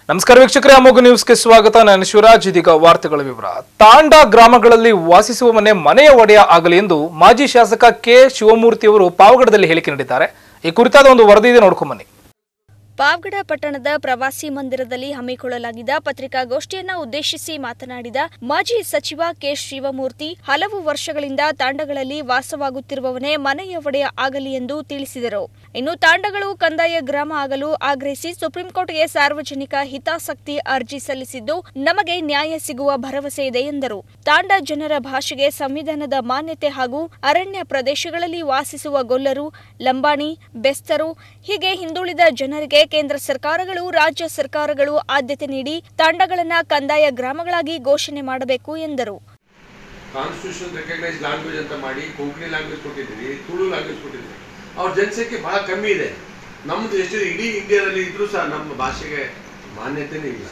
ನಮಸ್ಕಾರ ವೀಕ್ಷಕರೇ ಅಮೋಘ ನ್ಯೂಸ್ಗೆ ಸ್ವಾಗತ ನಾನು ಶಿವರಾಜ್ ಇದೀಗ ವಾರ್ತೆಗಳ ವಿವರ ತಾಂಡ ಗ್ರಾಮಗಳಲ್ಲಿ ವಾಸಿಸುವವನೇ ಮನೆಯ ಒಡೆಯ ಆಗಲಿ ಎಂದು ಮಾಜಿ ಶಾಸಕ ಕೆ ಶಿವಮೂರ್ತಿಯವರು ಪಾವಗಡದಲ್ಲಿ ಹೇಳಿಕೆ ನೀಡಿದ್ದಾರೆ ಈ ಕುರಿತಾದ ಒಂದು ವರದಿ ಇದೆ ನೋಡ್ಕೊಂಬನ್ನಿ ಪಾವಗಡ ಪಟ್ಟಣದ ಪ್ರವಾಸಿ ಮಂದಿರದಲ್ಲಿ ಹಮ್ಮಿಕೊಳ್ಳಲಾಗಿದ್ದ ಪತ್ರಿಕಾಗೋಷ್ಠಿಯನ್ನ ಉದ್ದೇಶಿಸಿ ಮಾತನಾಡಿದ ಮಾಜಿ ಸಚಿವ ಕೆ ಶಿವಮೂರ್ತಿ ಹಲವು ವರ್ಷಗಳಿಂದ ತಾಂಡಗಳಲ್ಲಿ ವಾಸವಾಗುತ್ತಿರುವವನೇ ಮನೆಯ ಒಡೆಯ ಆಗಲಿ ಎಂದು ತಿಳಿಸಿದರು ಇನ್ನು ತಾಂಡಗಳು ಕಂದಾಯ ಗ್ರಾಮ ಆಗಲು ಆಗ್ರಹಿಸಿ ಸುಪ್ರೀಂಕೋರ್ಟ್ಗೆ ಸಾರ್ವಜನಿಕ ಹಿತಾಸಕ್ತಿ ಅರ್ಜಿ ಸಲ್ಲಿಸಿದ್ದು ನಮಗೆ ನ್ಯಾಯ ಸಿಗುವ ಭರವಸೆ ಇದೆ ಎಂದರು ತಾಂಡ ಜನರ ಭಾಷೆಗೆ ಸಂವಿಧಾನದ ಮಾನ್ಯತೆ ಹಾಗೂ ಅರಣ್ಯ ಪ್ರದೇಶಗಳಲ್ಲಿ ವಾಸಿಸುವ ಗೊಲ್ಲರು ಲಂಬಾಣಿ ಬೆಸ್ತರು ಹೀಗೆ ಹಿಂದುಳಿದ ಜನರಿಗೆ ಕೇಂದ್ರ ಸರ್ಕಾರಗಳು ರಾಜ್ಯ ಸರ್ಕಾರಗಳು ಆದ್ಯತೆ ನೀಡಿ ತಾಂಡಗಳನ್ನ ಕಂದಾಯ ಗ್ರಾಮಗಳಾಗಿ ಘೋಷಣೆ ಮಾಡಬೇಕು ಎಂದರು ಕಾನ್ಸ್ಟಿಟ್ಯೂಷನ್ ರೆಕಗ್ನೈಸ್ ಲ್ಯಾಂಗ್ವೇಜ್ ಅಂತ ಮಾಡಿ ಕೊಂಕಣಿ ಲ್ಯಾಂಗ್ವೇಜ್ ಕೊಟ್ಟಿದ್ದೀರಿ ತುಳು ಲ್ಯಾಂಗ್ವೇಜ್ ಕೊಟ್ಟಿದ್ದೀರಿ ಅವ್ರ ಜನಸಂಖ್ಯೆ ಬಹಳ ಕಮ್ಮಿ ಇದೆ ನಮ್ದು ಎಷ್ಟು ಇಡೀ ಇಂಡಿಯಾದಲ್ಲಿ ಇದ್ರೂ ಸಹ ನಮ್ಮ ಭಾಷೆಗೆ ಮಾನ್ಯತೆನೇ ಇಲ್ಲ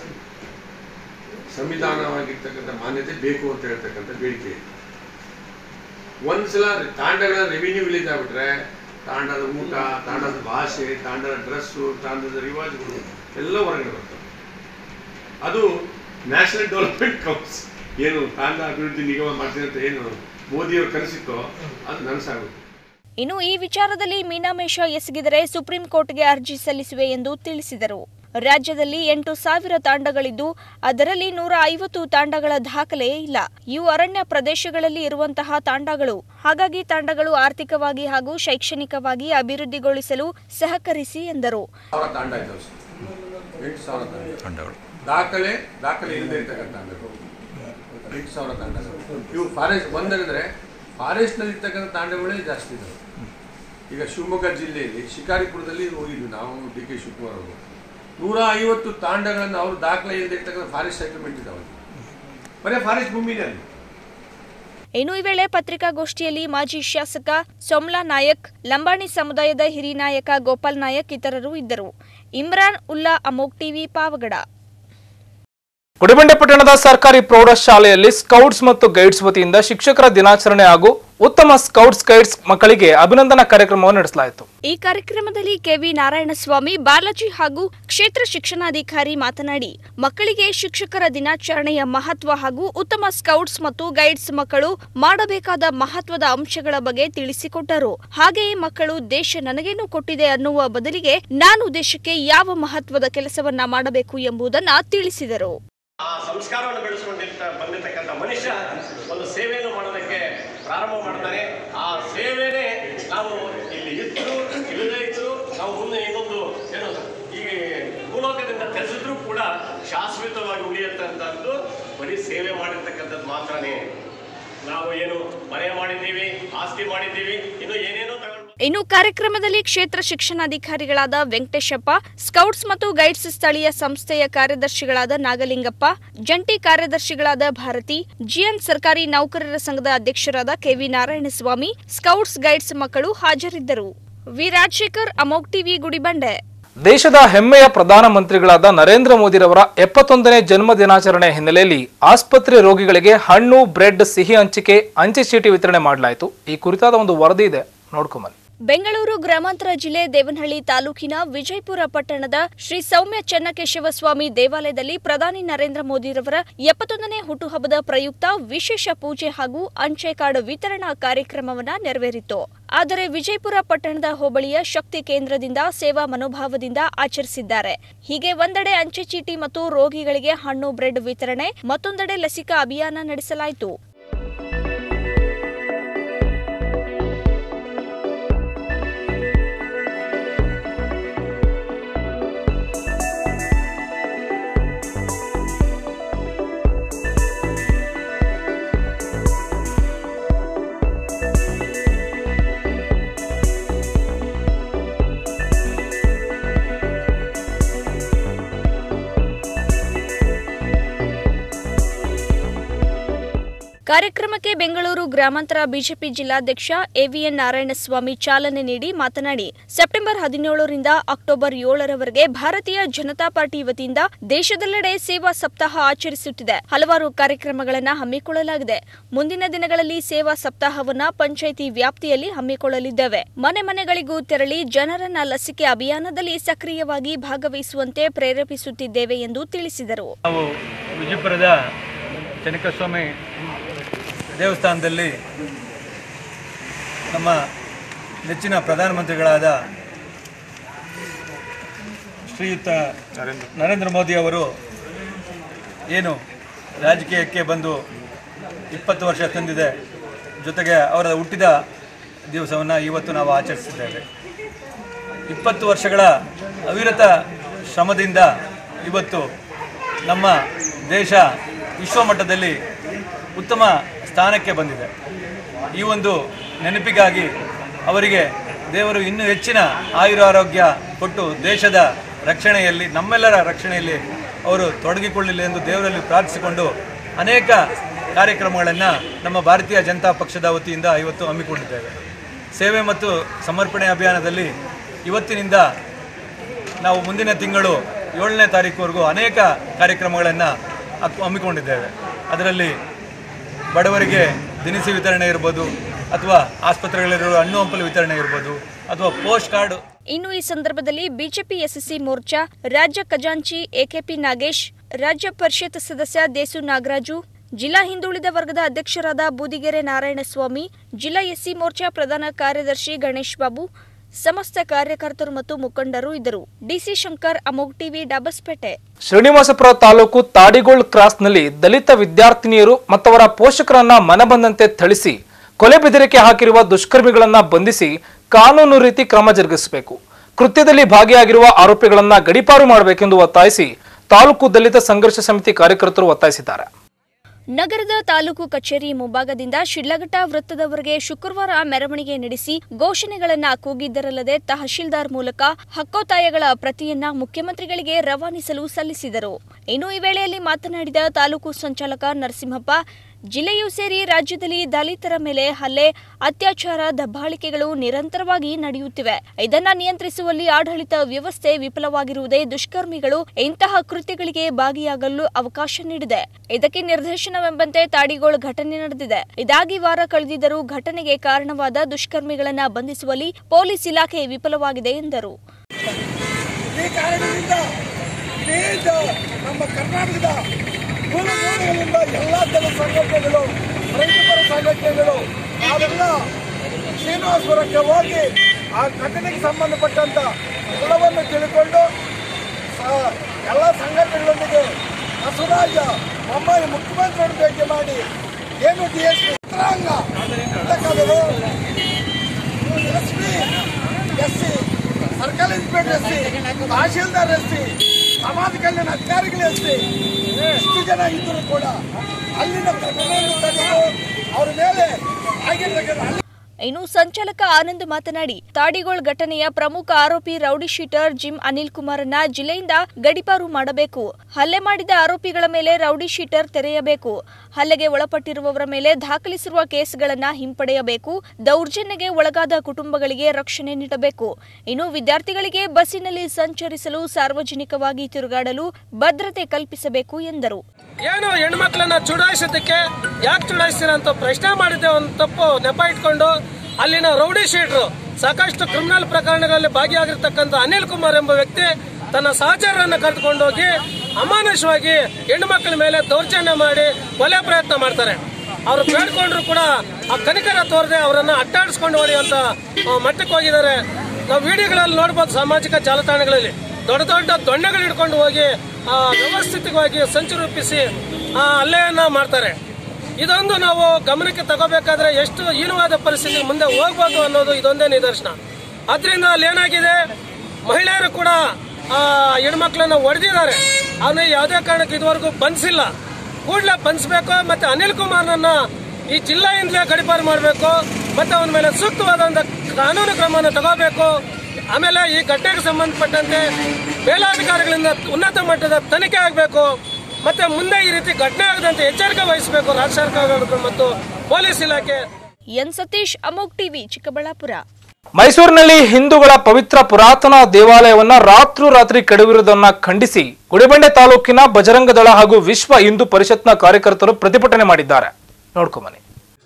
ಸಂವಿಧಾನವಾಗಿರ್ತಕ್ಕಂಥ ಮಾನ್ಯತೆ ಬೇಕು ಅಂತ ಹೇಳ್ತಕ್ಕಂಥ ಬೇಡಿಕೆ ಇದೆ ಒಂದ್ಸಲ ತಾಂಡಗಳ ರೆವಿನ್ಯೂ ರಿಲೀಸ್ ಆಗ್ಬಿಟ್ರೆ ತಾಂಡದ ಊಟ ತಾಂಡದ ಭಾಷೆ ತಾಂಡದ ಡ್ರೆಸ್ಸು ತಾಂಡದ ರಿವಾಜುಗಳು ಎಲ್ಲ ಹೊರಗಡೆ ಬರ್ತವೆ ಅದು ನ್ಯಾಷನಲ್ ಡೆವಲಪ್ಮೆಂಟ್ ಕೌನ್ಸ್ ಏನು ತಾಂಡ ಅಭಿವೃದ್ಧಿ ನಿಗಮ ಮಾಡ್ತೀನಿ ಅಂತ ಏನು ಮೋದಿಯವರು ಕನಸಿತ್ತೋ ಅದು ನನಸಾಗುತ್ತೆ ಇನ್ನು ಈ ವಿಚಾರದಲ್ಲಿ ಮೀನಾಮೇಷ ಎಸಗಿದರೆ ಸುಪ್ರೀಂ ಕೋರ್ಟ್ಗೆ ಅರ್ಜಿ ಸಲ್ಲಿಸುವೆ ಎಂದು ತಿಳಿಸಿದರು ರಾಜ್ಯದಲ್ಲಿ ಎಂಟು ಸಾವಿರ ತಾಂಡಗಳಿದ್ದು ಅದರಲ್ಲಿ ನೂರ ಐವತ್ತು ತಾಂಡಗಳ ದಾಖಲೆಯೇ ಇಲ್ಲ ಇವು ಅರಣ್ಯ ಪ್ರದೇಶಗಳಲ್ಲಿ ಇರುವಂತಹ ತಾಂಡಗಳು ಹಾಗಾಗಿ ತಾಂಡಗಳು ಆರ್ಥಿಕವಾಗಿ ಹಾಗೂ ಶೈಕ್ಷಣಿಕವಾಗಿ ಅಭಿವೃದ್ಧಿಗೊಳಿಸಲು ಸಹಕರಿಸಿ ಎಂದರು ಸಾವಿರ ತಾಂಡ ಇದ್ದಾವೆ ಸರ್ ಎಂಟು ಸಾವಿರ ತಾಂಡಗಳು ದಾಖಲೆ ದಾಖಲೆ ಇಲ್ಲದೆ ಇರ್ತಕ್ಕಂಥ ತಾಂಡಗಳು ಎಂಟು ಸಾವಿರ ತಾಂಡಗಳು ಇವು ಫಾರೆಸ್ಟ್ ಒಂದಂದ್ರೆ ಫಾರೆಸ್ಟ್ನಲ್ಲಿ ಇರ್ತಕ್ಕಂಥ ತಾಂಡಗಳೇ ಜಾಸ್ತಿ ಇದಾವೆ ಈಗ ಶಿವಮೊಗ್ಗ ಜಿಲ್ಲೆಯಲ್ಲಿ ಶಿಕಾರಿಪುರದಲ್ಲಿ ಹೋಗಿದ್ವಿ ನಾವು ಡಿ ಕೆ ಶಿವಕುಮಾರ್ ಅವರು ನೂರ ಐವತ್ತು ತಾಂಡಗಳನ್ನು ಅವರು ದಾಖಲೆ ಇಲ್ಲದೆ ಇರ್ತಕ್ಕಂಥ ಫಾರೆಸ್ಟ್ ಸೆಟಲ್ಮೆಂಟ್ ಇದಾವೆ ಬರೀ ಫಾರೆಸ್ಟ್ ಭೂಮಿನೇ ಅಲ್ಲಿ ಇನ್ನು ಈ ವೇಳೆ ಪತ್ರಿಕಾಗೋಷ್ಠಿಯಲ್ಲಿ ಮಾಜಿ ಶಾಸಕ ಸೋಮ್ಲಾ ನಾಯಕ್ ಲಂಬಾಣಿ ಸಮುದಾಯದ ಹಿರಿಯ ನಾಯಕ ಗೋಪಾಲ್ ನಾಯಕ್ ಇತರರು ಇದ್ದರು ಇಮ್ರಾನ್ ಉಲ್ಲಾ ಅಮೋಕ್ ಟಿವಿ ಪಾವಗಡ ಗುಡಿಬಂಡೆ ಪಟ್ಟಣದ ಸರ್ಕಾರಿ ಪ್ರೌಢಶಾಲೆಯಲ್ಲಿ ಸ್ಕೌಟ್ಸ್ ಮತ್ತು ಗೈಡ್ಸ್ ವತಿಯಿಂದ ಶಿಕ್ಷಕರ ದಿನಾಚರಣೆ ಹಾಗೂ ಉತ್ತಮ ಸ್ಕೌಟ್ಸ್ ಗೈಡ್ಸ್ ಮಕ್ಕಳಿಗೆ ಅಭಿನಂದನಾ ಕಾರ್ಯಕ್ರಮವನ್ನು ನಡೆಸಲಾಯಿತು ಈ ಕಾರ್ಯಕ್ರಮದಲ್ಲಿ ಕೆವಿ ನಾರಾಯಣಸ್ವಾಮಿ ಬಾಲಾಜಿ ಹಾಗೂ ಕ್ಷೇತ್ರ ಶಿಕ್ಷಣಾಧಿಕಾರಿ ಮಾತನಾಡಿ ಮಕ್ಕಳಿಗೆ ಶಿಕ್ಷಕರ ದಿನಾಚರಣೆಯ ಮಹತ್ವ ಹಾಗೂ ಉತ್ತಮ ಸ್ಕೌಟ್ಸ್ ಮತ್ತು ಗೈಡ್ಸ್ ಮಕ್ಕಳು ಮಾಡಬೇಕಾದ ಮಹತ್ವದ ಅಂಶಗಳ ಬಗ್ಗೆ ತಿಳಿಸಿಕೊಟ್ಟರು ಹಾಗೆಯೇ ಮಕ್ಕಳು ದೇಶ ನನಗೇನು ಕೊಟ್ಟಿದೆ ಅನ್ನುವ ಬದಲಿಗೆ ನಾನು ದೇಶಕ್ಕೆ ಯಾವ ಮಹತ್ವದ ಕೆಲಸವನ್ನ ಮಾಡಬೇಕು ಎಂಬುದನ್ನ ತಿಳಿಸಿದರು ಆ ಸಂಸ್ಕಾರವನ್ನು ಬೆಳೆಸ್ಕೊಂಡಿರ್ತ ಬಂದಿರತಕ್ಕಂಥ ಮನುಷ್ಯ ಒಂದು ಸೇವೆಯನ್ನು ಮಾಡೋದಕ್ಕೆ ಪ್ರಾರಂಭ ಮಾಡ್ತಾನೆ ಆ ಸೇವೆನೇ ನಾವು ಇಲ್ಲಿ ಇದ್ರು ಇಲ್ಲದೇ ಇದ್ರು ನಾವು ಮುಂದೆ ಇನ್ನೊಂದು ಏನು ಈ ಭೂಲೋಕದಿಂದ ತೆರೆಸಿದ್ರು ಕೂಡ ಶಾಶ್ವತವಾಗಿ ಉಳಿಯತಕ್ಕಂಥದ್ದು ಬರೀ ಸೇವೆ ಮಾಡಿರ್ತಕ್ಕಂಥದ್ದು ಮಾತ್ರನೇ ನಾವು ಏನು ಮನೆ ಮಾಡಿದ್ದೀವಿ ಆಸ್ತಿ ಮಾಡಿದ್ದೀವಿ ಇನ್ನು ಏನೇನೋ ತಗೊಂಡು ಇನ್ನು ಕಾರ್ಯಕ್ರಮದಲ್ಲಿ ಕ್ಷೇತ್ರ ಶಿಕ್ಷಣಾಧಿಕಾರಿಗಳಾದ ವೆಂಕಟೇಶಪ್ಪ ಸ್ಕೌಟ್ಸ್ ಮತ್ತು ಗೈಡ್ಸ್ ಸ್ಥಳೀಯ ಸಂಸ್ಥೆಯ ಕಾರ್ಯದರ್ಶಿಗಳಾದ ನಾಗಲಿಂಗಪ್ಪ ಜಂಟಿ ಕಾರ್ಯದರ್ಶಿಗಳಾದ ಭಾರತಿ ಜಿಎನ್ ಸರ್ಕಾರಿ ನೌಕರರ ಸಂಘದ ಅಧ್ಯಕ್ಷರಾದ ಕೆವಿ ನಾರಾಯಣಸ್ವಾಮಿ ಸ್ಕೌಟ್ಸ್ ಗೈಡ್ಸ್ ಮಕ್ಕಳು ಹಾಜರಿದ್ದರು ವಿ ರಾಜಶೇಖರ್ ಅಮೋಕ್ ಟಿವಿ ಗುಡಿಬಂಡೆ ದೇಶದ ಹೆಮ್ಮೆಯ ಪ್ರಧಾನಮಂತ್ರಿಗಳಾದ ನರೇಂದ್ರ ಮೋದಿರವರ ಎಪ್ಪತ್ತೊಂದನೇ ಜನ್ಮ ದಿನಾಚರಣೆ ಹಿನ್ನೆಲೆಯಲ್ಲಿ ಆಸ್ಪತ್ರೆ ರೋಗಿಗಳಿಗೆ ಹಣ್ಣು ಬ್ರೆಡ್ ಸಿಹಿ ಹಂಚಿಕೆ ಅಂಚೆ ಚೀಟಿ ವಿತರಣೆ ಮಾಡಲಾಯಿತು ಈ ಕುರಿತಾದ ಒಂದು ವರದಿ ಇದೆ ನೋಡ್ಕೊಂಬನ್ನಿ ಬೆಂಗಳೂರು ಗ್ರಾಮಾಂತರ ಜಿಲ್ಲೆ ದೇವನಹಳ್ಳಿ ತಾಲೂಕಿನ ವಿಜಯಪುರ ಪಟ್ಟಣದ ಶ್ರೀ ಸೌಮ್ಯ ಚನ್ನಕೇಶವ ಸ್ವಾಮಿ ದೇವಾಲಯದಲ್ಲಿ ಪ್ರಧಾನಿ ನರೇಂದ್ರ ಮೋದಿರವರ ಎಪ್ಪತ್ತೊಂದನೇ ಹುಟ್ಟುಹಬ್ಬದ ಪ್ರಯುಕ್ತ ವಿಶೇಷ ಪೂಜೆ ಹಾಗೂ ಅಂಚೆ ಕಾರ್ಡ್ ವಿತರಣಾ ಕಾರ್ಯಕ್ರಮವನ್ನ ನೆರವೇರಿತು ಆದರೆ ವಿಜಯಪುರ ಪಟ್ಟಣದ ಹೋಬಳಿಯ ಶಕ್ತಿ ಕೇಂದ್ರದಿಂದ ಸೇವಾ ಮನೋಭಾವದಿಂದ ಆಚರಿಸಿದ್ದಾರೆ ಹೀಗೆ ಒಂದೆಡೆ ಅಂಚೆ ಚೀಟಿ ಮತ್ತು ರೋಗಿಗಳಿಗೆ ಹಣ್ಣು ಬ್ರೆಡ್ ವಿತರಣೆ ಮತ್ತೊಂದೆಡೆ ಲಸಿಕಾ ಅಭಿಯಾನ ನಡೆಸಲಾಯಿತು ಕಾರ್ಯಕ್ರಮಕ್ಕೆ ಬೆಂಗಳೂರು ಗ್ರಾಮಾಂತರ ಬಿಜೆಪಿ ಜಿಲ್ಲಾಧ್ಯಕ್ಷ ಎವಿಎನ್ ನಾರಾಯಣಸ್ವಾಮಿ ಚಾಲನೆ ನೀಡಿ ಮಾತನಾಡಿ ಸೆಪ್ಟೆಂಬರ್ ಹದಿನೇಳರಿಂದ ಅಕ್ಟೋಬರ್ ಏಳರವರೆಗೆ ಭಾರತೀಯ ಜನತಾ ಪಾರ್ಟಿ ವತಿಯಿಂದ ದೇಶದೆಲ್ಲೆಡೆ ಸೇವಾ ಸಪ್ತಾಹ ಆಚರಿಸುತ್ತಿದೆ ಹಲವಾರು ಕಾರ್ಯಕ್ರಮಗಳನ್ನು ಹಮ್ಮಿಕೊಳ್ಳಲಾಗಿದೆ ಮುಂದಿನ ದಿನಗಳಲ್ಲಿ ಸೇವಾ ಸಪ್ತಾಹವನ್ನ ಪಂಚಾಯಿತಿ ವ್ಯಾಪ್ತಿಯಲ್ಲಿ ಹಮ್ಮಿಕೊಳ್ಳಲಿದ್ದೇವೆ ಮನೆ ಮನೆಗಳಿಗೂ ತೆರಳಿ ಜನರನ್ನ ಲಸಿಕೆ ಅಭಿಯಾನದಲ್ಲಿ ಸಕ್ರಿಯವಾಗಿ ಭಾಗವಹಿಸುವಂತೆ ಪ್ರೇರೇಪಿಸುತ್ತಿದ್ದೇವೆ ಎಂದು ತಿಳಿಸಿದರು ನಾವು ವಿಜಯಪುರದ ಚನ್ನಕಸ್ವಾಮಿ ದೇವಸ್ಥಾನದಲ್ಲಿ ನಮ್ಮ ನೆಚ್ಚಿನ ಪ್ರಧಾನಮಂತ್ರಿಗಳಾದ ಶ್ರೀಯುತ ನರೇಂದ್ರ ಮೋದಿ ಅವರು ಏನು ರಾಜಕೀಯಕ್ಕೆ ಬಂದು ಇಪ್ಪತ್ತು ವರ್ಷ ತಂದಿದೆ ಜೊತೆಗೆ ಅವರ ಹುಟ್ಟಿದ ದಿವಸವನ್ನು ಇವತ್ತು ನಾವು ಆಚರಿಸಿದ್ದೇವೆ ಇಪ್ಪತ್ತು ವರ್ಷಗಳ ಅವಿರತ ಶ್ರಮದಿಂದ ಇವತ್ತು ನಮ್ಮ ದೇಶ ವಿಶ್ವಮಟ್ಟದಲ್ಲಿ ಉತ್ತಮ ಸ್ಥಾನಕ್ಕೆ ಬಂದಿದೆ ಈ ಒಂದು ನೆನಪಿಗಾಗಿ ಅವರಿಗೆ ದೇವರು ಇನ್ನೂ ಹೆಚ್ಚಿನ ಆಯುರಾರೋಗ್ಯ ಕೊಟ್ಟು ದೇಶದ ರಕ್ಷಣೆಯಲ್ಲಿ ನಮ್ಮೆಲ್ಲರ ರಕ್ಷಣೆಯಲ್ಲಿ ಅವರು ತೊಡಗಿಕೊಳ್ಳಲಿ ಎಂದು ದೇವರಲ್ಲಿ ಪ್ರಾರ್ಥಿಸಿಕೊಂಡು ಅನೇಕ ಕಾರ್ಯಕ್ರಮಗಳನ್ನು ನಮ್ಮ ಭಾರತೀಯ ಜನತಾ ಪಕ್ಷದ ವತಿಯಿಂದ ಇವತ್ತು ಹಮ್ಮಿಕೊಂಡಿದ್ದೇವೆ ಸೇವೆ ಮತ್ತು ಸಮರ್ಪಣೆ ಅಭಿಯಾನದಲ್ಲಿ ಇವತ್ತಿನಿಂದ ನಾವು ಮುಂದಿನ ತಿಂಗಳು ಏಳನೇ ತಾರೀಕುವರೆಗೂ ಅನೇಕ ಕಾರ್ಯಕ್ರಮಗಳನ್ನು ಹಮ್ಮಿಕೊಂಡಿದ್ದೇವೆ ಅದರಲ್ಲಿ ಬಡವರಿಗೆ ದಿನಸಿ ವಿತರಣೆ ಇರ್ಬೋದು ಅಥವಾ ಆಸ್ಪತ್ರೆಗಳಲ್ಲಿರುವ ಹಣ್ಣು ಹಂಪಲು ವಿತರಣೆ ಇರ್ಬೋದು ಅಥವಾ ಪೋಸ್ಟ್ ಕಾರ್ಡ್ ಇನ್ನು ಈ ಸಂದರ್ಭದಲ್ಲಿ ಬಿಜೆಪಿ ಎಸ್ಎಸ್ಸಿ ಮೋರ್ಚಾ ರಾಜ್ಯ ಖಜಾಂಚಿ ಎಕೆಪಿ ನಾಗೇಶ್ ರಾಜ್ಯ ಪರಿಷತ್ ಸದಸ್ಯ ದೇಸು ನಾಗರಾಜು ಜಿಲ್ಲಾ ಹಿಂದುಳಿದ ವರ್ಗದ ಅಧ್ಯಕ್ಷರಾದ ಬೂದಿಗೆರೆ ನಾರಾಯಣಸ್ವಾಮಿ ಜಿಲ್ಲಾ ಎಸ್ಸಿ ಮೋರ್ಚಾ ಪ್ರಧಾನ ಕಾರ್ಯದರ್ಶಿ ಗಣೇಶ್ ಬಾಬು ಸಮಸ್ತ ಕಾರ್ಯಕರ್ತರು ಮತ್ತು ಮುಖಂಡರು ಇದ್ದರು ಡಿಸಿ ಶಂಕರ್ ಅಮೋಗ್ ಟಿವಿ ಡಬಸ್ಪೇಟೆ ಶ್ರೀನಿವಾಸಪುರ ತಾಲೂಕು ತಾಡಿಗೋಳ್ ಕ್ರಾಸ್ನಲ್ಲಿ ದಲಿತ ವಿದ್ಯಾರ್ಥಿನಿಯರು ಮತ್ತವರ ಪೋಷಕರನ್ನ ಮನಬಂದಂತೆ ಥಳಿಸಿ ಕೊಲೆ ಬೆದರಿಕೆ ಹಾಕಿರುವ ದುಷ್ಕರ್ಮಿಗಳನ್ನ ಬಂಧಿಸಿ ಕಾನೂನು ರೀತಿ ಕ್ರಮ ಜರುಗಿಸಬೇಕು ಕೃತ್ಯದಲ್ಲಿ ಭಾಗಿಯಾಗಿರುವ ಆರೋಪಿಗಳನ್ನ ಗಡಿಪಾರು ಮಾಡಬೇಕೆಂದು ಒತ್ತಾಯಿಸಿ ತಾಲೂಕು ದಲಿತ ಸಂಘರ್ಷ ಸಮಿತಿ ಕಾರ್ಯಕರ್ತರು ಒತ್ತಾಯಿಸಿದ್ದಾರೆ ನಗರದ ತಾಲೂಕು ಕಚೇರಿ ಮುಂಭಾಗದಿಂದ ಶಿಡ್ಲಘಟ್ಟ ವೃತ್ತದವರೆಗೆ ಶುಕ್ರವಾರ ಮೆರವಣಿಗೆ ನಡೆಸಿ ಘೋಷಣೆಗಳನ್ನ ಕೂಗಿದ್ದರಲ್ಲದೆ ತಹಶೀಲ್ದಾರ್ ಮೂಲಕ ಹಕ್ಕೋತ್ತಾಯಗಳ ಪ್ರತಿಯನ್ನ ಮುಖ್ಯಮಂತ್ರಿಗಳಿಗೆ ರವಾನಿಸಲು ಸಲ್ಲಿಸಿದರು ಇನ್ನು ಈ ವೇಳೆಯಲ್ಲಿ ಮಾತನಾಡಿದ ತಾಲೂಕು ಸಂಚಾಲಕ ನರಸಿಂಹಪ್ಪ ಜಿಲ್ಲೆಯೂ ಸೇರಿ ರಾಜ್ಯದಲ್ಲಿ ದಲಿತರ ಮೇಲೆ ಹಲ್ಲೆ ಅತ್ಯಾಚಾರ ದಬ್ಬಾಳಿಕೆಗಳು ನಿರಂತರವಾಗಿ ನಡೆಯುತ್ತಿವೆ ಇದನ್ನ ನಿಯಂತ್ರಿಸುವಲ್ಲಿ ಆಡಳಿತ ವ್ಯವಸ್ಥೆ ವಿಫಲವಾಗಿರುವುದೇ ದುಷ್ಕರ್ಮಿಗಳು ಇಂತಹ ಕೃತ್ಯಗಳಿಗೆ ಭಾಗಿಯಾಗಲು ಅವಕಾಶ ನೀಡಿದೆ ಇದಕ್ಕೆ ನಿರ್ದೇಶನವೆಂಬಂತೆ ತಾಡಿಗೋಳ್ ಘಟನೆ ನಡೆದಿದೆ ಇದಾಗಿ ವಾರ ಕಳೆದಿದ್ದರೂ ಘಟನೆಗೆ ಕಾರಣವಾದ ದುಷ್ಕರ್ಮಿಗಳನ್ನ ಬಂಧಿಸುವಲ್ಲಿ ಪೊಲೀಸ್ ಇಲಾಖೆ ವಿಫಲವಾಗಿದೆ ಎಂದರು ಈ ಕಾರಣದಿಂದ ಇಡೀ ದ- ನಮ್ಮ ಕರ್ನಾಟಕದ ಮೂಲ ಮೂಲೆಗಳಿಂದ ಎಲ್ಲ ಜನ ಸಂಘಟನೆಗಳು ರೈತರ ಸಂಘಟನೆಗಳು ನಾವೆಲ್ಲ ಶ್ರೀನಿವಾಸಪುರಕ್ಕೆ ಹೋಗಿ ಆ ಘಟನೆಗೆ ಸಂಬಂಧಪಟ್ಟಂತ ಎಲ್ಲವನ್ನು ತಿಳ್ಕೊಂಡು ಸ- ಎಲ್ಲ ಸಂಘಟನೆಗಳೊಂದಿಗೆ ಬಸವರಾಜ ಬೊಮ್ಮಾಯಿ ಮುಖ್ಯಮಂತ್ರಿಯನ್ನು ಭೇಟಿ ಮಾಡಿ ಏನು ಡಿ ಎಸ್ ಪಿ ಯಂತ್ರಾಂಗ ಅಂತಕ್ಕಂಥದ್ದು S P S C circle inspector S C tahsildar S C ಸಮಾಜ ಕಲ್ಯಾಣ ಅಧಿಕಾರಿಗಳು ಎಸ್ ಸಿ ಇಷ್ಟು ಜನ ಇದ್ದರೂ ಕೂಡ ಅಲ್ಲಿನ ಪ್ರಕರಣವನ್ನು ತೆಗೆದು ಅವ್ರ ಮೇಲೆ ಆಗಿರ್ತಕ್ಕಂಥ ಅಲ್ಲಿ ಇನ್ನು ಸಂಚಾಲಕ ಆನಂದ್ ಮಾತನಾಡಿ ತಾಡಿಗೋಳ್ ಘಟನೆಯ ಪ್ರಮುಖ ಆರೋಪಿ ರೌಡಿ ಶೀಟರ್ ಜಿಮ್ ಅನಿಲ್ ಕುಮಾರನ್ನ ಜಿಲ್ಲೆಯಿಂದ ಗಡಿಪಾರು ಮಾಡಬೇಕು ಹಲ್ಲೆ ಮಾಡಿದ ಆರೋಪಿಗಳ ಮೇಲೆ ರೌಡಿ ಶೀಟರ್ ತೆರೆಯಬೇಕು ಹಲ್ಲೆಗೆ ಒಳಪಟ್ಟಿರುವವರ ಮೇಲೆ ದಾಖಲಿಸಿರುವ ಕೇಸ್ಗಳನ್ನ ಹಿಂಪಡೆಯಬೇಕು ದೌರ್ಜನ್ಯಗೆ ಒಳಗಾದ ಕುಟುಂಬಗಳಿಗೆ ರಕ್ಷಣೆ ನೀಡಬೇಕು ಇನ್ನು ವಿದ್ಯಾರ್ಥಿಗಳಿಗೆ ಬಸ್ಸಿನಲ್ಲಿ ಸಂಚರಿಸಲು ಸಾರ್ವಜನಿಕವಾಗಿ ತಿರುಗಾಡಲು ಭದ್ರತೆ ಕಲ್ಪಿಸಬೇಕು ಎಂದರು ಏನು ಹೆಣ್ಮಕ್ಳನ್ನ ಚುಡಾಯಿಸೋದಕ್ಕೆ ಯಾಕೆ ಚುಡಾಯಿಸ್ತೀರ ಅಂತ ಪ್ರಶ್ನೆ ಮಾಡಿದ್ದೆ ಒಂದು ತಪ್ಪು ನೆಪ ಇಟ್ಕೊಂಡು ಅಲ್ಲಿನ ರೌಡಿ ಶೀಟ್ರು ಸಾಕಷ್ಟು ಕ್ರಿಮಿನಲ್ ಪ್ರಕರಣಗಳಲ್ಲಿ ಭಾಗಿಯಾಗಿರ್ತಕ್ಕಂಥ ಅನಿಲ್ ಕುಮಾರ್ ಎಂಬ ವ್ಯಕ್ತಿ ತನ್ನ ಸಹಚರರನ್ನ ಕರೆದುಕೊಂಡೋಗಿ ಅಮಾನುಷವಾಗಿ ಹೆಣ್ಣು ಮಕ್ಕಳ ಮೇಲೆ ದೌರ್ಜನ್ಯ ಮಾಡಿ ಕೊಲೆ ಪ್ರಯತ್ನ ಮಾಡ್ತಾರೆ ಅವರು ಬೇಡ್ಕೊಂಡ್ರು ಕೂಡ ಆ ಕನಿಕರ ತೋರದೆ ಅವರನ್ನ ಅಟ್ಟಾಡಿಸ್ಕೊಂಡು ಹೊಡೆಯುವಂತ ಆ, ಮಟ್ಟಕ್ಕೆ ಹೋಗಿದ್ದಾರೆ ನಾವು ವಿಡಿಯೋಗಳಲ್ಲಿ ನೋಡ್ಬೋದು ಸಾಮಾಜಿಕ ಜಾಲತಾಣಗಳಲ್ಲಿ ದೊಡ್ಡ ದೊಡ್ಡ ದೊಣ್ಣೆಗಳು ಹಿಡ್ಕೊಂಡು ಹೋಗಿ ಆ, ವ್ಯವಸ್ಥಿತವಾಗಿ ಸಂಚು ರೂಪಿಸಿ ಆ, ಹಲ್ಲೆಯನ್ನ ಮಾಡ್ತಾರೆ ಇದೊಂದು ನಾವು ಗಮನಕ್ಕೆ ತಗೋಬೇಕಾದ್ರೆ ಎಷ್ಟು ಹೀನವಾದ ಪರಿಸ್ಥಿತಿ ಮುಂದೆ ಹೋಗ್ಬೋದು ಅನ್ನೋದು ಇದೊಂದೇ ನಿದರ್ಶನ ಅದರಿಂದ ಅಲ್ಲಿ ಏನಾಗಿದೆ ಮಹಿಳೆಯರು ಕೂಡ ಆ, ಹೆಣ್ಮಕ್ಳನ್ನ ಹೊಡೆದಿದ್ದಾರೆ ಅವನ್ನ ಯಾವುದೇ ಕಾರಣಕ್ಕೆ ಇದುವರೆಗೂ ಬಂಧಿಸಿಲ್ಲ ಕೂಡಲೇ ಬಂಧಿಸಬೇಕು ಮತ್ತೆ ಅನಿಲ್ ಕುಮಾರ್ನನ್ನ ಈ ಜಿಲ್ಲೆಯಿಂದಲೇ ಗಡಿಪಾರು ಮಾಡಬೇಕು ಮತ್ತೆ ಅವನ ಮೇಲೆ ಸೂಕ್ತವಾದಂತ ಕಾನೂನು ಕ್ರಮನ ತಗೋಬೇಕು ಆಮೇಲೆ ಈ ಘಟನೆಗೆ ಸಂಬಂಧಪಟ್ಟಂತೆ ಮೇಲಾಧಿಕಾರಿಗಳಿಂದ ಉನ್ನತ ಮಟ್ಟದ ತನಿಖೆ ಆಗಬೇಕು ಮತ್ತೆ ಮುಂದೆ ಈ ರೀತಿ ಘಟನೆ ಆಗದಂತೆ ಎಚ್ಚರಿಕೆ ವಹಿಸಬೇಕು ರಾಜ್ಯ ಸರ್ಕಾರಗಳು ಮತ್ತು ಪೊಲೀಸ್ ಇಲಾಖೆ ಎನ್ ಸತೀಶ್ ಅಮೋಕ್ ಟಿವಿ ಚಿಕ್ಕಬಳ್ಳಾಪುರ ಮೈಸೂರಿನಲ್ಲಿ ಹಿಂದೂಗಳ ಪವಿತ್ರ ಪುರಾತನ ದೇವಾಲಯವನ್ನ ರಾತ್ರೋರಾತ್ರಿ ಕೆಡವಿರುವುದನ್ನ ಖಂಡಿಸಿ ಗುಡಿಬಂಡೆ ತಾಲೂಕಿನ ಬಜರಂಗ ದಳ ಹಾಗೂ ವಿಶ್ವ ಹಿಂದೂ ಪರಿಷತ್ನ ಕಾರ್ಯಕರ್ತರು ಪ್ರತಿಭಟನೆ ಮಾಡಿದ್ದಾರೆ ನೋಡ್ಕೊಂಬನ್ನಿ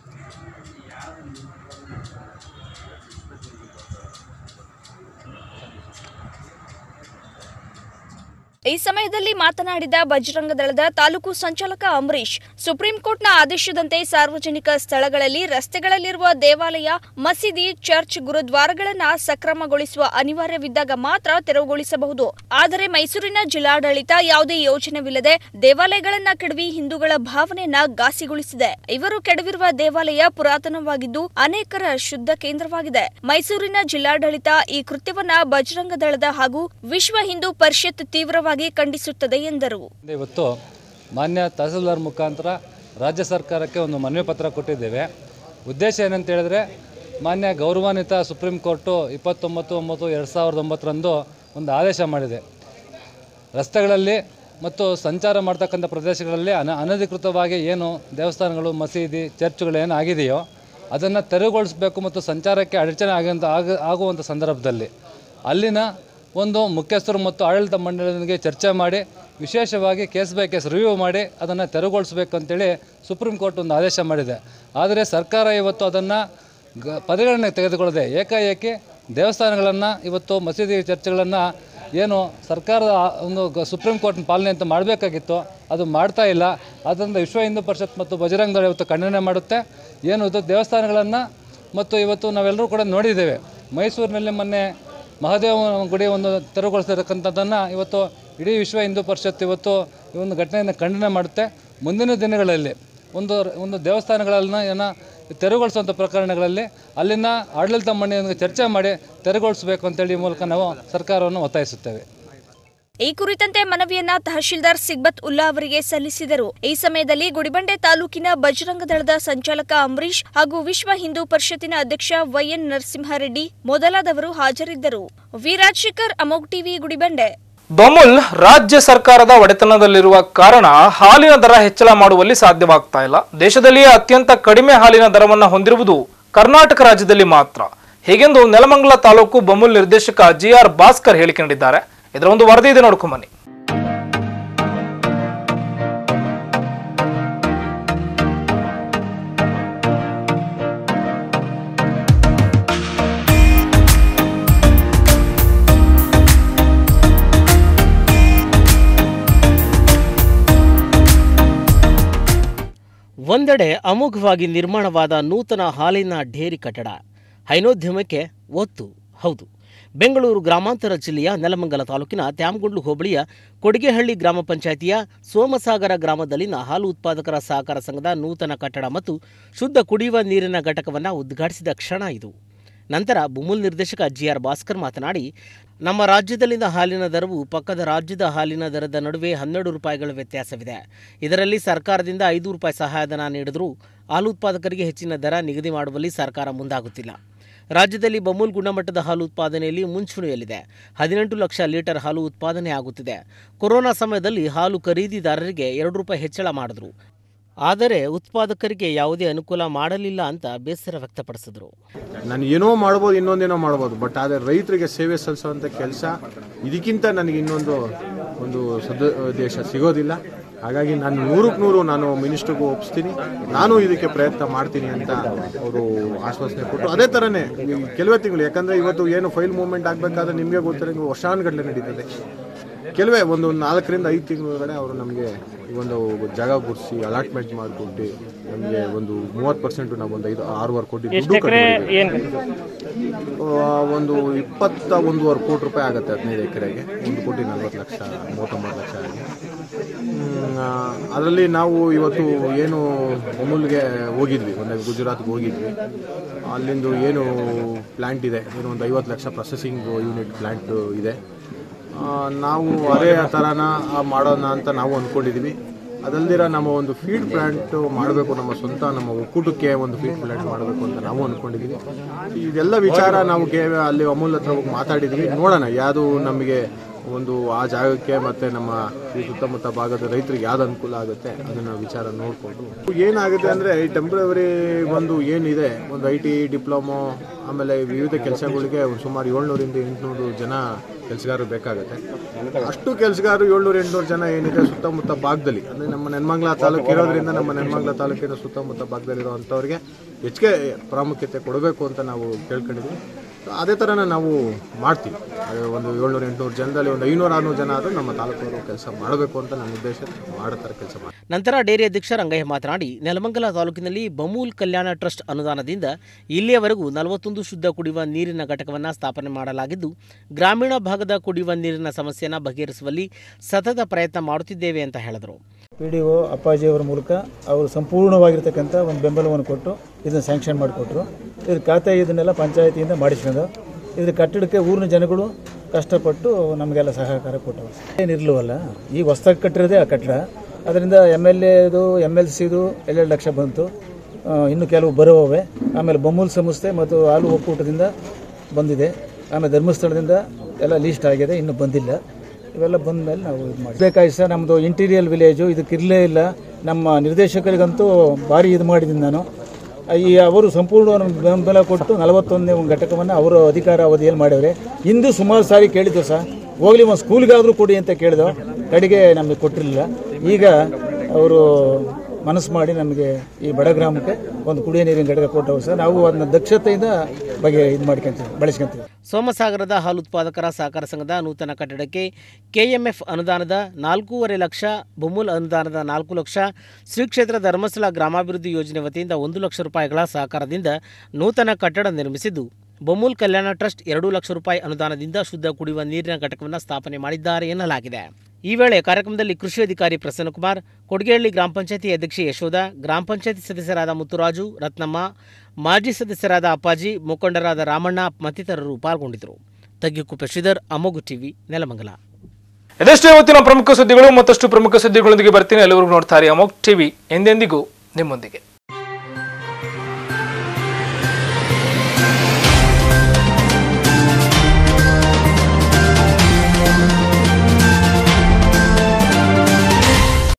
ಈ ಸಮಯದಲ್ಲಿ ಮಾತನಾಡಿದ ಬಜರಂಗ ದಳದ ತಾಲೂಕು ಸಂಚಾಲಕ ಅಂಬರೀಶ್ ಸುಪ್ರೀಂ ಕೋರ್ಟ್ನ ಆದೇಶದಂತೆ ಸಾರ್ವಜನಿಕ ಸ್ಥಳಗಳಲ್ಲಿ ರಸ್ತೆಗಳಲ್ಲಿರುವ ದೇವಾಲಯ ಮಸೀದಿ ಚರ್ಚ್ ಗುರುದ್ವಾರಗಳನ್ನ ಸಕ್ರಮಗೊಳಿಸುವ ಅನಿವಾರ್ಯವಿದ್ದಾಗ ಮಾತ್ರ ತೆರವುಗೊಳಿಸಬಹುದು ಆದರೆ ಮೈಸೂರಿನ ಜಿಲ್ಲಾಡಳಿತ ಯಾವುದೇ ಯೋಜನೆವಿಲ್ಲದೆ ದೇವಾಲಯಗಳನ್ನ ಕೆಡವಿ ಹಿಂದೂಗಳ ಭಾವನೆಯನ್ನ ಘಾಸಿಗೊಳಿಸಿದೆ ಇವರು ಕೆಡವಿರುವ ದೇವಾಲಯ ಪುರಾತನವಾಗಿದ್ದು ಅನೇಕರ ಶುದ್ಧ ಕೇಂದ್ರವಾಗಿದೆ ಮೈಸೂರಿನ ಜಿಲ್ಲಾಡಳಿತ ಈ ಕೃತ್ಯವನ್ನ ಬಜರಂಗ ದಳದ ಹಾಗೂ ವಿಶ್ವ ಹಿಂದೂ ಪರಿಷತ್ ತೀವ್ರವಾಗಿ ಖಂಡಿಸುತ್ತದೆ ಎಂದರು ಇವತ್ತು ಮಾನ್ಯ ತಹಸೀಲ್ದಾರ್ ಮುಖಾಂತರ ರಾಜ್ಯ ಸರ್ಕಾರಕ್ಕೆ ಒಂದು ಮನವಿ ಪತ್ರ ಕೊಟ್ಟಿದ್ದೇವೆ ಉದ್ದೇಶ ಏನಂತ ಹೇಳಿದ್ರೆ ಮಾನ್ಯ ಗೌರವಾನ್ವಿತ ಸುಪ್ರೀಂ ಕೋರ್ಟು ಇಪ್ಪತ್ತೊಂಬತ್ತು ಒಂಬತ್ತು ಎರಡು ಸಾವಿರದ ಒಂಬತ್ತರಂದು ಒಂದು ಆದೇಶ ಮಾಡಿದೆ ರಸ್ತೆಗಳಲ್ಲಿ ಮತ್ತು ಸಂಚಾರ ಮಾಡ್ತಕ್ಕಂಥ ಪ್ರದೇಶಗಳಲ್ಲಿ ಅನ ಅನಧಿಕೃತವಾಗಿ ಏನು ದೇವಸ್ಥಾನಗಳು ಮಸೀದಿ ಚರ್ಚ್ಗಳು ಏನು ಆಗಿದೆಯೋ ಅದನ್ನು ತೆರವುಗೊಳಿಸಬೇಕು ಮತ್ತು ಸಂಚಾರಕ್ಕೆ ಅಡಚಣೆ ಆಗುವಂಥ ಆಗ ಆಗುವಂಥ ಸಂದರ್ಭದಲ್ಲಿ ಅಲ್ಲಿನ ಒಂದು ಮುಖ್ಯಸ್ಥರು ಮತ್ತು ಆಡಳಿತ ಮಂಡಳಿಯೊಂದಿಗೆ ಚರ್ಚೆ ಮಾಡಿ ವಿಶೇಷವಾಗಿ ಕೇಸ್ ಬೈ ಕೇಸ್ ರಿವ್ಯೂ ಮಾಡಿ ಅದನ್ನು ತೆರವುಗೊಳಿಸಬೇಕು ಅಂತೇಳಿ ಸುಪ್ರೀಂ ಕೋರ್ಟ್ ಒಂದು ಆದೇಶ ಮಾಡಿದೆ ಆದರೆ ಸರ್ಕಾರ ಇವತ್ತು ಅದನ್ನು ಗ ಪರಿಗಣನೆಗೆ ತೆಗೆದುಕೊಳ್ಳದೆ ಏಕಾಏಕಿ ದೇವಸ್ಥಾನಗಳನ್ನು ಇವತ್ತು ಮಸೀದಿ ಚರ್ಚ್ಗಳನ್ನು ಏನು ಸರ್ಕಾರದ ಆ ಒಂದು ಗ- ಸುಪ್ರೀಂ ಕೋರ್ಟ್ನ ಪಾಲನೆ ಅಂತ ಮಾಡಬೇಕಾಗಿತ್ತು ಅದು ಮಾಡ್ತಾ ಇಲ್ಲ ಆದ್ದರಿಂದ ವಿಶ್ವ ಹಿಂದೂ ಪರಿಷತ್ ಮತ್ತು ಬಜರಂಗ ದಳ ಇವತ್ತು ಖಂಡನೆ ಮಾಡುತ್ತೆ ಏನು ಇದು ದೇವಸ್ಥಾನಗಳನ್ನು ಮತ್ತು ಇವತ್ತು ನಾವೆಲ್ಲರೂ ಕೂಡ ನೋಡಿದ್ದೇವೆ ಮೈಸೂರಿನಲ್ಲಿ ಮೊನ್ನೆ ಮಹಾದೇವ ಗುಡಿ ಒಂದು ತೆರವುಗೊಳಿಸಿರ್ತಕ್ಕಂಥದ್ದನ್ನು ಇವತ್ತು ಇಡೀ ವಿಶ್ವ ಹಿಂದೂ ಪರಿಷತ್ ಇವತ್ತು ಈ ಒಂದು ಘಟನೆಯನ್ನು ಖಂಡನೆ ಮಾಡುತ್ತೆ ಮುಂದಿನ ದಿನಗಳಲ್ಲಿ ಒಂದು ಒಂದು ದೇವಸ್ಥಾನಗಳನ್ನ ಏನ ತೆರವುಗೊಳಿಸುವಂಥ ಪ್ರಕರಣಗಳಲ್ಲಿ ಅಲ್ಲಿನ ಆಡಳಿತ ಮಂಡಳಿಯೊಂದಿಗೆ ಚರ್ಚೆ ಮಾಡಿ ತೆರವುಗೊಳಿಸಬೇಕು ಅಂತೇಳಿ ಈ ಮೂಲಕ ನಾವು ಸರ್ಕಾರವನ್ನು ಒತ್ತಾಯಿಸುತ್ತೇವೆ ಈ ಕುರಿತಂತೆ ಮನವಿಯನ್ನ ತಹಶೀಲ್ದಾರ್ ಸಿಗ್ಬತ್ ಉಲ್ಲಾ ಅವರಿಗೆ ಸಲ್ಲಿಸಿದರು ಈ ಸಮಯದಲ್ಲಿ ಗುಡಿಬಂಡೆ ತಾಲೂಕಿನ ಬಜರಂಗ ದಳದ ಸಂಚಾಲಕ ಅಂಬರೀಶ್ ಹಾಗೂ ವಿಶ್ವ ಹಿಂದೂ ಪರಿಷತ್ತಿನ ಅಧ್ಯಕ್ಷ ವೈಎನ್ ನರಸಿಂಹಾರೆಡ್ಡಿ ಮೊದಲಾದವರು ಹಾಜರಿದ್ದರು ವಿ ರಾಜಶೇಖರ್ ಅಮೋಗ್ ಟಿವಿ ಗುಡಿಬಂಡೆ ಬಮುಲ್ ರಾಜ್ಯ ಸರ್ಕಾರದ ಒಡೆತನದಲ್ಲಿರುವ ಕಾರಣ ಹಾಲಿನ ದರ ಹೆಚ್ಚಳ ಮಾಡುವಲ್ಲಿ ಸಾಧ್ಯವಾಗ್ತಾ ಇಲ್ಲ ದೇಶದಲ್ಲಿಯೇ ಅತ್ಯಂತ ಕಡಿಮೆ ಹಾಲಿನ ದರವನ್ನು ಹೊಂದಿರುವುದು ಕರ್ನಾಟಕ ರಾಜ್ಯದಲ್ಲಿ ಮಾತ್ರ ಹೀಗೆಂದು ನೆಲಮಂಗಲ ತಾಲೂಕು ಬಮುಲ್ ನಿರ್ದೇಶಕ ಜಿಆರ್ ಭಾಸ್ಕರ್ ಹೇಳಿಕೆ ನೀಡಿದ್ದಾರೆ ಇದರ ಒಂದು ವರದಿ ಇದೆ ನೋಡ್ಕೊಂಬನ್ನಿ ಒಂದೆಡೆ ಅಮೋಘವಾಗಿ ನಿರ್ಮಾಣವಾದ ನೂತನ ಹಾಲಿನ ಡೇರಿ ಕಟ್ಟಡ ಹೈನೋದ್ಯಮಕ್ಕೆ ಒತ್ತು ಹೌದು ಬೆಂಗಳೂರು ಗ್ರಾಮಾಂತರ ಜಿಲ್ಲೆಯ ನೆಲಮಂಗಲ ತಾಲೂಕಿನ ತ್ಯಾಮಗುಂಡ್ಲು ಹೋಬಳಿಯ ಕೊಡಿಗೆಹಳ್ಳಿ ಗ್ರಾಮ ಪಂಚಾಯಿತಿಯ ಸೋಮಸಾಗರ ಗ್ರಾಮದಲ್ಲಿನ ಹಾಲು ಉತ್ಪಾದಕರ ಸಹಕಾರ ಸಂಘದ ನೂತನ ಕಟ್ಟಡ ಮತ್ತು ಶುದ್ಧ ಕುಡಿಯುವ ನೀರಿನ ಘಟಕವನ್ನು ಉದ್ಘಾಟಿಸಿದ ಕ್ಷಣ ಇದು ನಂತರ ಬುಮುಲ್ ನಿರ್ದೇಶಕ ಜಿಆರ್ ಭಾಸ್ಕರ್ ಮಾತನಾಡಿ ನಮ್ಮ ರಾಜ್ಯದಲ್ಲಿನ ಹಾಲಿನ ದರವು ಪಕ್ಕದ ರಾಜ್ಯದ ಹಾಲಿನ ದರದ ನಡುವೆ ಹನ್ನೆರಡು ರೂಪಾಯಿಗಳ ವ್ಯತ್ಯಾಸವಿದೆ ಇದರಲ್ಲಿ ಸರ್ಕಾರದಿಂದ ಐದು ರೂಪಾಯಿ ಸಹಾಯಧನ ನೀಡಿದರೂ ಹಾಲು ಉತ್ಪಾದಕರಿಗೆ ಹೆಚ್ಚಿನ ದರ ನಿಗದಿ ಮಾಡುವಲ್ಲಿ ಸರ್ಕಾರ ಮುಂದಾಗುತ್ತಿಲ್ಲ ರಾಜ್ಯದಲ್ಲಿ ಬಮೂಲ್ ಗುಣಮಟ್ಟದ ಹಾಲು ಉತ್ಪಾದನೆಯಲ್ಲಿ ಮುಂಚೂಣಿಯಲ್ಲಿದೆ ಹದಿನೆಂಟು ಲಕ್ಷ ಲೀಟರ್ ಹಾಲು ಉತ್ಪಾದನೆ ಆಗುತ್ತಿದೆ ಕೊರೋನಾ ಸಮಯದಲ್ಲಿ ಹಾಲು ಖರೀದಿದಾರರಿಗೆ ಎರಡು ರೂಪಾಯಿ ಹೆಚ್ಚಳ ಮಾಡಿದ್ರು ಆದರೆ ಉತ್ಪಾದಕರಿಗೆ ಯಾವುದೇ ಅನುಕೂಲ ಮಾಡಲಿಲ್ಲ ಅಂತ ಬೇಸರ ವ್ಯಕ್ತಪಡಿಸಿದರು ನಾನು ಏನೋ ಮಾಡ್ಬೋದು ಇನ್ನೊಂದೇನೋ ಮಾಡ್ಬೋದು ಬಟ್ ಆದರೆ ರೈತರಿಗೆ ಸೇವೆ ಸಲ್ಲಿಸುವಂಥ ಕೆಲಸ ಇದಕ್ಕಿಂತ ನನಗೆ ಇನ್ನೊಂದು ಒಂದು ಸದುದ್ದೇಶ ಸಿಗೋದಿಲ್ಲ ಹಾಗಾಗಿ ನಾನು ನೂರಕ್ಕೆ ನೂರು ನಾನು ಮಿನಿಸ್ಟ್ರಿಗೂ ಒಪ್ಪಿಸ್ತೀನಿ ನಾನು ಇದಕ್ಕೆ ಪ್ರಯತ್ನ ಮಾಡ್ತೀನಿ ಅಂತ ಅವರು ಆಶ್ವಾಸನೆ ಕೊಟ್ಟು ಅದೇ ಥರನೇ ಈ ಕೆಲವೇ ತಿಂಗಳು ಯಾಕಂದರೆ ಇವತ್ತು ಏನು ಫೈಲ್ ಮೂವ್ಮೆಂಟ್ ಆಗಬೇಕಾದ್ರೆ ನಿಮಗೆ ಗೊತ್ತಿರೋ ವರ್ಷಾನುಗಟ್ಟಲೆ ನಡೀತದೆ ಕೆಲವೇ ಒಂದು ನಾಲ್ಕರಿಂದ ಐದು ತಿಂಗಳೊಳಗಡೆ ಅವರು ನಮಗೆ ಈ ಒಂದು ಜಾಗ ಗುಡಿಸಿ ಅಲಾಟ್ಮೆಂಟ್ ಮಾಡಿಕೊಟ್ಟು ನಮಗೆ ಒಂದು ಮೂವತ್ತು ಪರ್ಸೆಂಟ್ ನಾವು ಒಂದು ಐದು ಆರೂವರೆ ಕೋಟಿ ದುಡ್ಡು ಕಟ್ಕೊಂಡಿದ್ದೀವಿ. ಆ, ಒಂದು ಇಪ್ಪತ್ತ ಒಂದೂವರೆ ಕೋಟಿ ರೂಪಾಯಿ ಆಗುತ್ತೆ ಹದಿನೈದು ಎಕರೆಗೆ ಒಂದು ಕೋಟಿ ನಲ್ವತ್ತು ಲಕ್ಷ ಮೂವತ್ತೊಂಬತ್ತು ಲಕ್ಷ ಆಗಿ ಅದರಲ್ಲಿ ನಾವು ಇವತ್ತು ಏನು ಅಮೂಲ್ಗೆ ಹೋಗಿದ್ವಿ ಒಂದು ಗುಜರಾತ್ಗೆ ಹೋಗಿದ್ವಿ ಅಲ್ಲಿಂದು ಏನು ಪ್ಲ್ಯಾಂಟ್ ಇದೆ ಏನು ಒಂದು ಐವತ್ತು ಲಕ್ಷ ಪ್ರೊಸೆಸಿಂಗ್ ಯೂನಿಟ್ ಪ್ಲ್ಯಾಂಟ್ ಇದೆ ಆ, ನಾವು ಅದೇ ಥರನ ಮಾಡೋಣ ಅಂತ ನಾವು ಅಂದ್ಕೊಂಡಿದ್ದೀವಿ ಅದಲ್ದಿರ ನಮ್ಮ ಒಂದು ಫೀಡ್ ಪ್ಲ್ಯಾಂಟ್ ಮಾಡಬೇಕು ನಮ್ಮ ಸ್ವಂತ ನಮ್ಮ ಒಕ್ಕೂಟಕ್ಕೆ ಒಂದು ಫೀಡ್ ಪ್ಲ್ಯಾಂಟ್ ಮಾಡಬೇಕು ಅಂತ ನಾವು ಅಂದ್ಕೊಂಡಿದ್ದೀವಿ ಇದೆಲ್ಲ ವಿಚಾರ ನಾವು ಕೆ ಅಲ್ಲಿ ಅಮೂಲ್ ಹತ್ರ ಹೋಗಿ ಮಾತಾಡಿದ್ವಿ ನೋಡೋಣ ಯಾವುದು ನಮಗೆ ಒಂದು ಆ ಜಾಗಕ್ಕೆ ಮತ್ತು ನಮ್ಮ ಈ ಸುತ್ತಮುತ್ತ ಭಾಗದ ರೈತರಿಗೆ ಯಾವ್ದು ಅನುಕೂಲ ಆಗುತ್ತೆ ಅದನ್ನು ವಿಚಾರ ನೋಡಿಕೊಂಡು ಏನಾಗುತ್ತೆ ಅಂದರೆ ಈ ಟೆಂಪ್ರವರಿ ಒಂದು ಏನಿದೆ ಒಂದು ಐ ಟಿ ಡಿಪ್ಲೊಮೊ ಆಮೇಲೆ ವಿವಿಧ ಕೆಲಸಗಳಿಗೆ ಒಂದು ಸುಮಾರು ಏಳ್ನೂರಿಂದ ಎಂಟುನೂರು ಜನ ಕೆಲಸಗಾರರು ಬೇಕಾಗುತ್ತೆ ಅಷ್ಟು ಕೆಲಸಗಾರರು ಏಳ್ನೂರು ಎಂಟುನೂರು ಜನ ಏನಿದೆ ಸುತ್ತಮುತ್ತ ಭಾಗದಲ್ಲಿ ಅಂದರೆ ನಮ್ಮ ನೆನ್ಮಂಗ್ಲ ತಾಲೂಕು ಇರೋದ್ರಿಂದ ನಮ್ಮ ನೆನ್ಮಂಗ್ಲ ತಾಲೂಕಿನ ಸುತ್ತಮುತ್ತ ಭಾಗದಲ್ಲಿರುವಂಥವ್ರಿಗೆ ಹೆಚ್ಚಿಗೆ ಪ್ರಾಮುಖ್ಯತೆ ಕೊಡಬೇಕು ಅಂತ ನಾವು ಕೇಳ್ಕೊಂಡಿದ್ವಿ ಸೊ ಅದೇ ಥರನೇ ನಾವು ಮಾಡ್ತೀವಿ ಅದೇ ಒಂದು ಏಳ್ನೂರು ಎಂಟುನೂರು ಜನದಲ್ಲಿ ಒಂದು ಐನೂರು ಆರುನೂರು ಜನ ಆದರೂ ನಮ್ಮ ತಾಲೂಕವರು ಕೆಲಸ ಮಾಡಬೇಕು ಅಂತ ನನ್ನ ಉದ್ದೇಶ ಮಾಡೋ ಥರ ಕೆಲಸ ಮಾಡಿ ನಂತರ ಡೇರಿ ಅಧ್ಯಕ್ಷ ರಂಗಯ್ಯ ಮಾತನಾಡಿ ನೆಲಮಂಗಲ ತಾಲೂಕಿನಲ್ಲಿ ಬಮೂಲ್ ಕಲ್ಯಾಣ ಟ್ರಸ್ಟ್ ಅನುದಾನದಿಂದ ಇಲ್ಲಿಯವರೆಗೂ ನಲವತ್ತೊಂದು ಶುದ್ಧ ಕುಡಿಯುವ ನೀರಿನ ಘಟಕವನ್ನು ಸ್ಥಾಪನೆ ಮಾಡಲಾಗಿದ್ದು ಗ್ರಾಮೀಣ ಭಾಗದ ಕುಡಿಯುವ ನೀರಿನ ಸಮಸ್ಯೆಯನ್ನು ಬಗೆಹರಿಸುವಲ್ಲಿ ಸತತ ಪ್ರಯತ್ನ ಮಾಡುತ್ತಿದ್ದೇವೆ ಅಂತ ಹೇಳಿದರು ಪಿ ಡಿ ಒ ಅಪ್ಪಾಜಿಯವರ ಮೂಲಕ ಅವರು ಸಂಪೂರ್ಣವಾಗಿರ್ತಕ್ಕಂಥ ಒಂದು ಬೆಂಬಲವನ್ನು ಕೊಟ್ಟು ಇದನ್ನು ಸ್ಯಾಂಕ್ಷನ್ ಮಾಡಿಕೊಟ್ರು ಇದ್ರ ಖಾತೆ ಇದನ್ನೆಲ್ಲ ಪಂಚಾಯತಿಯಿಂದ ಮಾಡಿಸ್ಕೊಂಡು ಇದ್ರ ಕಟ್ಟಡಕ್ಕೆ ಊರಿನ ಜನಗಳು ಕಷ್ಟಪಟ್ಟು ನಮಗೆಲ್ಲ ಸಹಕಾರ ಕೊಟ್ಟರು ಏನಿರಲಿವಲ್ಲ ಈಗ ಹೊಸ್ದಾಗಿ ಕಟ್ಟಿರೋದೇ ಆ ಕಟ್ಟಡ ಅದರಿಂದ ಎಮ್ ಎಲ್ ಎದು ಎಮ್ ಎಲ್ ಸಿದು ಎರಡೆರಡು ಲಕ್ಷ ಬಂತು ಆ, ಇನ್ನು ಕೆಲವು ಬರುವವೆ ಆಮೇಲೆ ಬೊಮ್ಮೂಲ್ ಸಂಸ್ಥೆ ಮತ್ತು ಹಾಲು ಒಕ್ಕೂಟದಿಂದ ಬಂದಿದೆ ಆಮೇಲೆ ಧರ್ಮಸ್ಥಳದಿಂದ ಎಲ್ಲ ಲೀಸ್ಟ್ ಆಗಿದೆ ಇನ್ನೂ ಬಂದಿಲ್ಲ ಇವೆಲ್ಲ ಬಂದ ಮೇಲೆ ನಾವು ಇದು ಮಾಡಿ ಬೇಕಾಗಿ ಸರ್ ನಮ್ಮದು ಇಂಟೀರಿಯಲ್ ವಿಲೇಜು ಇದಕ್ಕೆ ಇರಲೇ ಇಲ್ಲ ನಮ್ಮ ನಿರ್ದೇಶಕರಿಗಂತೂ ಭಾರಿ ಇದು ಮಾಡಿದ್ದೀನಿ ನಾನು ಈ ಅವರು ಸಂಪೂರ್ಣ ಬೆಂಬಲ ಕೊಟ್ಟು ನಲವತ್ತೊಂದನೇ ಒಂದು ಘಟಕವನ್ನು ಅವರು ಅಧಿಕಾರ ಅವಧಿಯಲ್ಲಿ ಮಾಡಿದರೆ ಇಂದು ಸುಮಾರು ಸಾರಿ ಕೇಳಿದ್ದು ಸರ್ ಹೋಗ್ಲಿ ಒಂದು ಸ್ಕೂಲ್ಗಾದರೂ ಕೊಡಿ ಅಂತ ಕೇಳಿದೋ ಕಡೆಗೆ ನಮಗೆ ಕೊಟ್ಟಿರಲಿಲ್ಲ ಈಗ ಅವರು ಮನಸ್ಸು ಮಾಡಿ ನಮಗೆ ಈ ಬಡ ಗ್ರಾಮಕ್ಕೆ ಒಂದು ಕುಡಿಯೋ ನೀರಿನ ಘಟಕ ಕೊಟ್ಟವು ಸರ್ ನಾವು ಅದನ್ನ ದಕ್ಷತೆಯಿಂದ ಬಗ್ಗೆ ಇದು ಮಾಡ್ಕೊಂತೀವಿ ಬಳಸ್ಕೊಂತೀವಿ ಸೋಮಸಾಗರದ ಹಾಲು ಉತ್ಪಾದಕರ ಸಹಕಾರ ಸಂಘದ ನೂತನ ಕಟ್ಟಡಕ್ಕೆ ಕೆಎಂಎಫ್ ಅನುದಾನದ ನಾಲ್ಕೂವರೆ ಲಕ್ಷ ಬೊಮ್ಮೂಲ್ ಅನುದಾನದ ನಾಲ್ಕು ಲಕ್ಷ ಶ್ರೀ ಕ್ಷೇತ್ರ ಧರ್ಮಸ್ಥಳ ಗ್ರಾಮಾಭಿವೃದ್ಧಿ ಯೋಜನೆ ವತಿಯಿಂದ ಒಂದು ಲಕ್ಷ ರೂಪಾಯಿಗಳ ಸಹಕಾರದಿಂದ ನೂತನ ಕಟ್ಟಡ ನಿರ್ಮಿಸಿದ್ದು ಬೊಮ್ಮೂಲ್ ಕಲ್ಯಾಣ ಟ್ರಸ್ಟ್ ಎರಡು ಲಕ್ಷ ರೂಪಾಯಿ ಅನುದಾನದಿಂದ ಶುದ್ಧ ಕುಡಿಯುವ ನೀರಿನ ಘಟಕವನ್ನು ಸ್ಥಾಪನೆ ಮಾಡಿದ್ದಾರೆ ಎನ್ನಲಾಗಿದೆ ಈ ವೇಳೆ ಕಾರ್ಯಕ್ರಮದಲ್ಲಿ ಕೃಷಿ ಅಧಿಕಾರಿ ಪ್ರಸನ್ನಕುಮಾರ್ ಕೊಡಗೇಹಳ್ಳಿ ಗ್ರಾಮ ಪಂಚಾಯತಿ ಅಧ್ಯಕ್ಷೆ ಯಶೋಧ ಗ್ರಾಮ ಪಂಚಾಯತಿ ಸದಸ್ಯರಾದ ಮುತ್ತುರಾಜು ರತ್ನಮ್ಮ ಮಾಜಿ ಸದಸ್ಯರಾದ ಅಪ್ಪಾಜಿ ಮುಖಂಡರಾದ ರಾಮಣ್ಣ ಮತ್ತಿತರರು ಪಾಲ್ಗೊಂಡಿದ್ದರು ತಗ್ಗಿಕುಪ್ಪೆ ಶ್ರೀಧರ್ ಅಮೋಗು ಟಿವಿ ನೆಲಮಂಗಲ ಇದಷ್ಟೇ ಇವತ್ತಿನ ಪ್ರಮುಖ ಸುದ್ದಿಗಳು ಮತ್ತಷ್ಟು ಪ್ರಮುಖ ಸುದ್ದಿಗಳೊಂದಿಗೆ ಬರ್ತೀನಿ ಎಲ್ಲರಿಗೂ ನೋಡ್ತಾರೆ ಅಮೋಕ್ ಟಿವಿ ಎಂದೆಂದಿಗೂ ನಿಮ್ಮೊಂದಿಗೆ